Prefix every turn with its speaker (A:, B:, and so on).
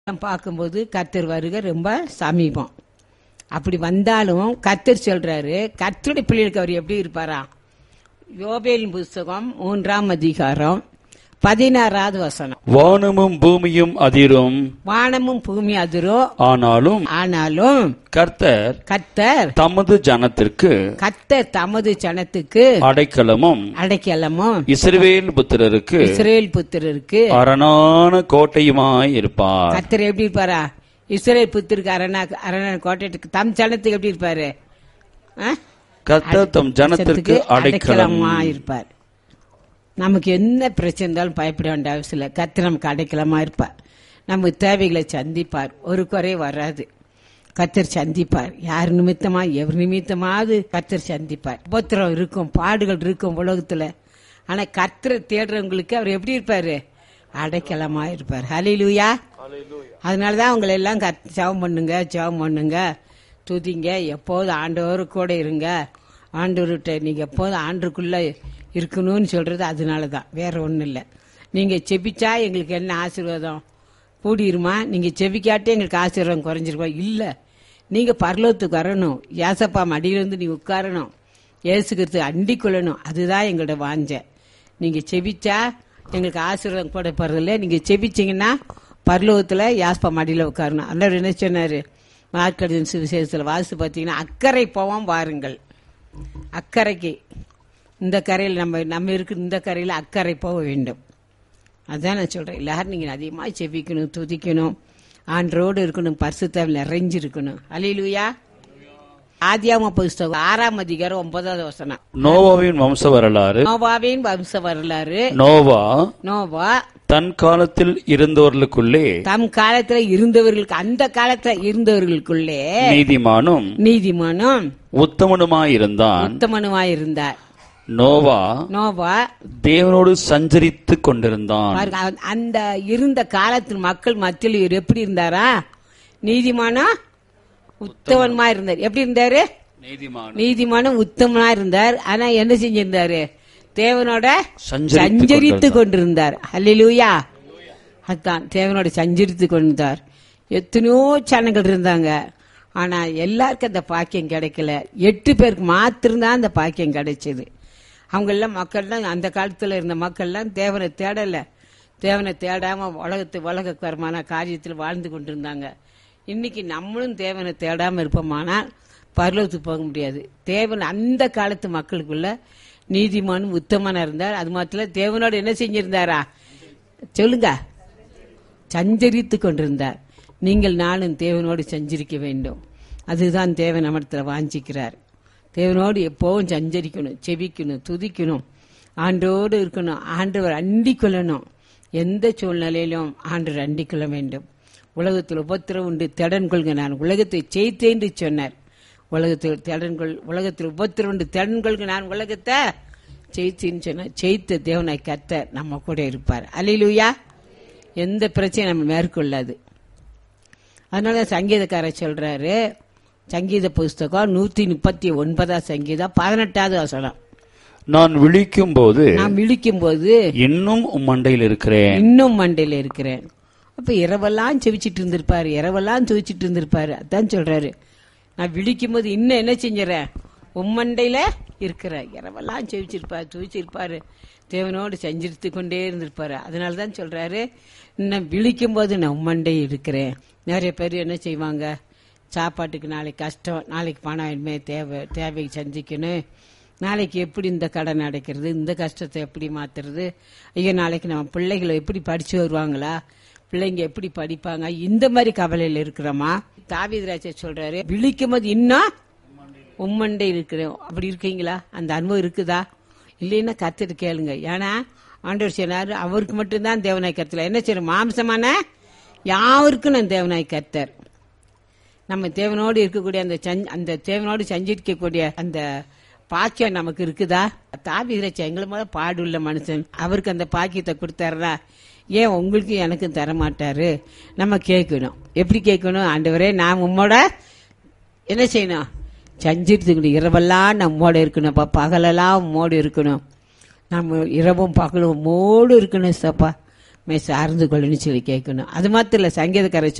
A: பார்க்கும்போது கர்த்தர் வருகை ரொம்ப சமீபம் அப்படி வந்தாலும் கர்த்தர் சொல்றாரு கர்த்தருடைய பிள்ளைகளுக்கு அவர் எப்படி இருப்பாரா யோபேலின் புஸ்தகம் மூன்றாம் அதிகாரம் பதினாறாவது வசனம்
B: வானமும் பூமியும் அதிரும்
A: வானமும் பூமி அதிரும்
B: ஆனாலும்
A: ஆனாலும்
B: கர்த்தர்
A: கர்த்தர்
B: தமது ஜனத்திற்கு
A: கர்த்தர் தமது ஜனத்துக்கு
B: அடைக்கலமும்
A: அடைக்கலமும்
B: இஸ்ரவேல் புத்திரருக்கு
A: இஸ்ரேல் புத்திரருக்கு
B: அரணான கோட்டையுமாய் இருப்பார்
A: கர்த்தர் எப்படி இருப்பாரா இஸ்ரேல் புத்திருக்கு அரணா அரணா கோட்டைக்கு தம் ஜனத்துக்கு எப்படி இருப்பாரு ஆ?
B: கர்த்தர் தம் ஜனத்திற்கு அடைக்கலம்
A: அடைக்கலமா இருப்பார் நமக்கு என்ன பிரச்சனை இருந்தாலும் பயப்பட வேண்டிய அவசியம் இல்லை கர்த்தர் நமக்கு அடைக்கலமா இருப்பார் நமக்கு தேவைகளை சந்திப்பார் ஒரு குறை வராது கர்த்தர் சந்திப்பார் யார் நிமித்தமா எவர் நிமித்தமாவது கர்த்தர் சந்திப்பார் உபத்திரம் இருக்கும் பாடுகள் இருக்கும் உலகத்துல ஆனா கர்த்தரை தேடுறவங்களுக்கு அவர் எப்படி இருப்பாரு அடைக்கலமா இருப்பார் ஹலிலூயா அதனாலதான் உங்களை எல்லாம் கத் ஜெபம் பண்ணுங்க ஜெபம் பண்ணுங்க துதிங்க எப்போதும் ஆண்டவர் கூட இருங்க ஆண்டவர்கிட்ட நீங்க எப்போதும் ஆண்டுக்குள்ள இருக்கணும்னு சொல்றது அதனால தான் வேற ஒன்றும் இல்லை நீங்க செபிச்சா எங்களுக்கு என்ன ஆசீர்வாதம் கூடிருமா நீங்க செபிக்காட்டே எங்களுக்கு ஆசீர்வாதம் குறைஞ்சிருக்கா இல்ல நீங்க பரலோகத்துக்கு வரணும் ஏசப்பா மடியிலிருந்து நீ உட்காரணும் ஏசுக்கிறது அண்டிக் கொள்ளணும் அதுதான் எங்களோட வாஞ்ச நீங்க செபிச்சா எங்களுக்கு ஆசீர்வாதம் கூட போறதில்ல நீங்க செபிச்சீங்கன்னா பரலோகத்துல யாஸ்பா மடியில உட்காரணும் அண்ணர் என்ன சொன்னாரு மார்க்கடின் சுவிசேஷத்துல வாசி பார்த்தீங்கன்னா அக்கறை போவோம் வாருங்கள் அக்கறைக்கு இந்த கரையில் நம்ம நம்ம இருக்கிற இந்த கரையில் அக்கறை போக வேண்டும் அதான் நான் சொல்றேன் எல்லாரும் நீங்க அதிகமா செபிக்கணும் துதிக்கணும் ஆண்டரோடு இருக்கணும் பரிசுத்தாவில் நிறைஞ்சிருக்கணும் அலிலுயா ஆதியாம புஸ்தகம் ஆறாம் அதிகாரம் ஒன்பதாவது வசனம்
B: நோவாவின் வம்ச வரலாறு
A: நோவாவின் வம்ச வரலாறு
B: நோவா
A: நோவா
B: தன் காலத்தில் இருந்தவர்களுக்குள்ளே
A: தம் காலத்துல இருந்தவர்களுக்கு அந்த காலத்துல இருந்தவர்களுக்குள்ளே
B: நீதிமானும்
A: நீதிமானும்
B: உத்தமனுமாயிருந்தான்
A: உத்தமனுமாயிருந்தார்
B: நோவா
A: நோவா
B: தேவனோடு சஞ்சரித்துக் கொண்டிருந்தான்
A: பாருங்க, அவன் அந்த இருந்த காலத்தில் மக்கள் மத்தியில் இவர் எப்படி இருந்தாரா நீதிமானா உத்தமனுமா இருந்தார் எப்படி இருந்தாரு
B: நீதிமான்
A: நீதிமானும் உத்தமனா இருந்தார் ஆனா என்ன செஞ்சிருந்தாரு தேவனோட
B: சஞ்சரித்துக்
A: சஞ்சரித்து கொண்டிருந்தார் அல்லேலூயா அதான் தேவனோட சஞ்சரித்து கொண்டிருந்தார் எத்தனையோ சேனல்கள் இருந்தாங்க ஆனா எல்லாருக்கும் அந்த பாக்கியம் கிடைக்கல எட்டு பேருக்கு மாத்திரம்தான் அந்த பாக்கியம் கிடைச்சது அவங்க எல்லாம் மக்கள்லாம் அந்த காலத்துல இருந்த மக்கள்லாம் தேவனை தேடல தேவனை தேடாம உலகத்து உலகக்கரமான காரியத்தில் வாழ்ந்து கொண்டிருந்தாங்க இன்னைக்கு நம்மளும் தேவனை தேடாம இருப்போமானால் பரலோகத்துக்கு போக முடியாது தேவன் அந்த காலத்து மக்களுக்குள்ள நீதிமானும் உத்தமனா இருந்தார் அது மாத்திரம் தேவனோட என்ன செஞ்சிருந்தாரா சொல்லுங்க சஞ்சரித்து கொண்டிருந்தார் நீங்கள் நானும் தேவனோடு சஞ்சரிக்க வேண்டும் அதுதான் தேவன் நம்மிடத்தில் வாஞ்சிக்கிறார் தேவனோடு எப்பவும் சஞ்சரிக்கணும் செபிக்கணும் துதிக்கணும் ஆண்டோடு இருக்கணும் ஆண்டவர் அண்டிக் கொள்ளணும் எந்த சூழ்நிலையிலும் ஆண்டவர் அண்டிக் கொள்ள வேண்டும் உலகத்தில் உபத்திரம் உண்டு திடன் கொள்க நான் உலகத்தை ஜெயித்தேன் என்று சொன்னார் உலகத்தில் திடன் கொள் உலகத்தில் உபத்திரம் உண்டு திடன் கொள்க நான் உலகத்தை ஜெயித்தேன்னு சொன்னார் ஜெயித்த தேவனாய் கத்த நம்ம கூட இருப்பார் அலிலுயா எந்த பிரச்சனையும் நம்ம மேற்கொள்ளாது அதனால சங்கீதக்காரர் சொல்றாரு சங்கீத புஸ்தகம் நூத்தி முப்பத்தி ஒன்பதாம் சங்கீதம் பதினெட்டாவது வசனம்
B: நான் விழிக்கும் போது
A: நான் விழிக்கும் போது
B: இன்னும் உம் மண்டையில் இருக்கிறேன்
A: இன்னும் மண்டையில இருக்கிறேன் அப்ப இரவெல்லாம் செவிச்சிட்டு இருந்திருப்பாரு இரவெல்லாம் துவிச்சிட்டு இருந்திருப்பாரு அதான் சொல்றாரு நான் விழிக்கும் போது இன்னும் என்ன செஞ்சுறேன் உம்மண்டையில இருக்கிற இரவெல்லாம் செவிச்சிருப்பாரு துவிச்சிருப்பாரு தேவனோடு சஞ்சரித்து கொண்டே இருந்திருப்பாரு அதனால தான் சொல்றாரு இன்னும் விழிக்கும் போது நான் உம்மண்டை இருக்கிறேன் நிறைய பேர் என்ன செய்வாங்க சாப்பாட்டுக்கு நாளைக்கு கஷ்டம் நாளைக்கு பணம் இனிமே தேவை தேவை சந்திக்கணும் நாளைக்கு எப்படி இந்த கடன் அடைக்கிறது இந்த கஷ்டத்தை எப்படி மாத்துறது ஐயோ நாளைக்கு நம்ம பிள்ளைகளை எப்படி படிச்சு வருவாங்களா பிள்ளைங்க எப்படி படிப்பாங்க இந்த மாதிரி கவலையில இருக்கிறோமா தாவிதராஜ சொல்றாரு விழிக்கும் போது இன்னும் உம்மண்டை இருக்கிறோம் அப்படி இருக்கீங்களா அந்த அனுபவம் இருக்குதா இல்லைன்னா கத்துட்டு கேளுங்க ஏன்னா ஆண்டவர் சொன்னாரு அவருக்கு மட்டும்தான் தேவனாய் கத்தல என்ன செய்யணும் மாம்சமான யாருக்கும் நான் தேவனாய் கத்தர் நம்ம தேவனோடு இருக்கக்கூடிய அந்த சஞ்- அந்த தேவனோடு சஞ்சரிக்கக்கூடிய அந்த பாக்கியம் நமக்கு இருக்குதா தாவிரச்ச எங்களை மேல பாடுள்ள மனுஷன் அவருக்கு அந்த பாக்கியத்தை கொடுத்தாருனா ஏன் உங்களுக்கு எனக்கும் தர மாட்டாரு நம்ம கேட்கணும் எப்படி கேட்கணும் ஆண்டவரே நான் உம்மோட என்ன செய்யணும் சஞ்சரித்துக்கணும் இரவெல்லாம் நம்மோட இருக்கணும் அப்பா பகலெல்லாம் உம்மோடு இருக்கணும் நம்ம இரவும் பகலும் உம்மோடு இருக்கணும் சப்பா மே சார்ந்து கொள்ளுன்னு சொல்லி கேட்கணும் அது மாத்திரம் இல்ல சங்கீதக்காரர்